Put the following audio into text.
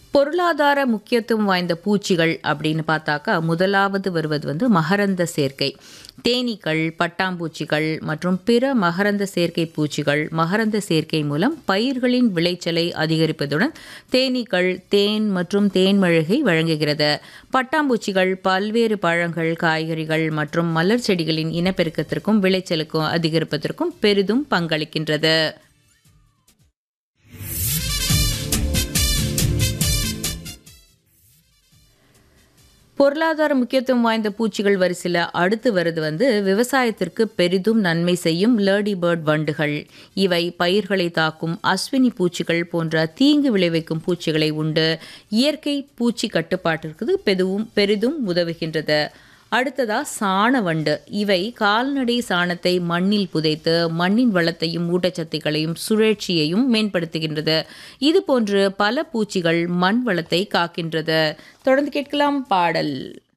பொருளாதார முக்கியத்துவம் வாய்ந்த பூச்சிகள் அப்படின்னு பார்த்தாக்கா முதலாவது வருவது வந்து மகரந்த சேர்க்கை தேனீக்கள் பட்டாம்பூச்சிகள் மற்றும் பிற மகரந்த சேர்க்கை பூச்சிகள் மகரந்த சேர்க்கை மூலம் பயிர்களின் விளைச்சலை அதிகரிப்பதுடன் தேனீக்கள் தேன் மற்றும் தேன்மழகை வழங்குகிறது பட்டாம்பூச்சிகள் பல்வேறு பழங்கள் காய்கறிகள் மற்றும் மலர் செடிகளின் இனப்பெருக்கத்திற்கும் விளைச்சலுக்கும் அதிகரிப்பதற்கும் பெரிதும் பங்களிக்கின்றது பொருளாதார முக்கியத்துவம் வாய்ந்த பூச்சிகள் வரிசையில் அடுத்து வருது வந்து விவசாயத்திற்கு பெரிதும் நன்மை செய்யும் லேடி பேர்ட் வண்டுகள் இவை பயிர்களை தாக்கும் அஸ்வினி பூச்சிகள் போன்ற தீங்கு விளைவிக்கும் பூச்சிகளை உண்டு இயற்கை பூச்சி கட்டுப்பாட்டிற்கு பெதுவும் பெரிதும் உதவுகின்றது அடுத்ததா சாண வண்டு இவை கால்நடை சாணத்தை மண்ணில் புதைத்து மண்ணின் வளத்தையும் ஊட்டச்சத்துக்களையும் சுழற்சியையும் மேம்படுத்துகின்றது இது போன்று பல பூச்சிகள் மண் வளத்தை காக்கின்றது தொடர்ந்து கேட்கலாம் பாடல்